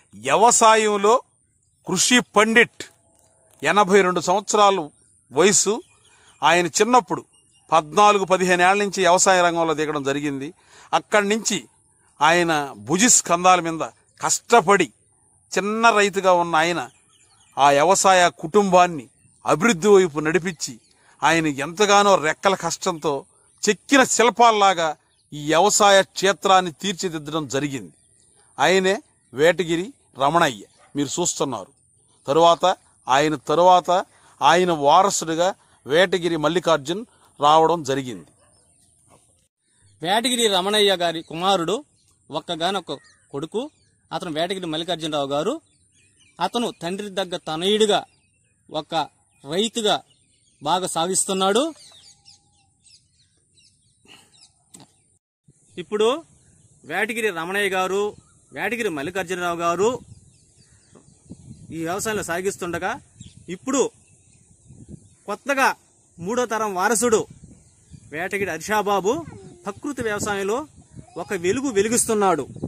వ్యవసాయంలో కృషి పండిట్ ఎనభై రెండు సంవత్సరాలు వయసు ఆయన చిన్నప్పుడు పద్నాలుగు పదిహేను ఏళ్ల నుంచి వ్యవసాయ రంగంలో దిగడం జరిగింది అక్కడి నుంచి ఆయన భుజి స్కంధాల మీద కష్టపడి చిన్న రైతుగా ఉన్న ఆయన ఆ వ్యవసాయ కుటుంబాన్ని అభివృద్ధి వైపు నడిపించి ఆయన ఎంతగానో రెక్కల కష్టంతో చెక్కిన శిల్పాల్లాగా ఈ వ్యవసాయ క్షేత్రాన్ని తీర్చిదిద్దడం జరిగింది ఆయనే వేటగిరి రమణయ్య మీరు చూస్తున్నారు తరువాత ఆయన తరువాత ఆయన వారసుడిగా వేటగిరి మల్లికార్జున్ రావడం జరిగింది వేటగిరి రమణయ్య గారి కుమారుడు ఒక్కగానొక్క కొడుకు అతను వేటగిరి మల్లికార్జునరావు గారు అతను తండ్రి దగ్గర తనయుడిగా ఒక రైతుగా బాగా సాగిస్తున్నాడు ఇప్పుడు వేటగిరి రమణయ్య గారు వేటగిరి మల్లికార్జునరావు గారు ఈ వ్యవసాయంలో సాగిస్తుండగా ఇప్పుడు కొత్తగా మూడో తరం వారసుడు వేటగిరి హర్షాబాబు ప్రకృతి వ్యవసాయంలో ఒక వెలుగు వెలిగిస్తున్నాడు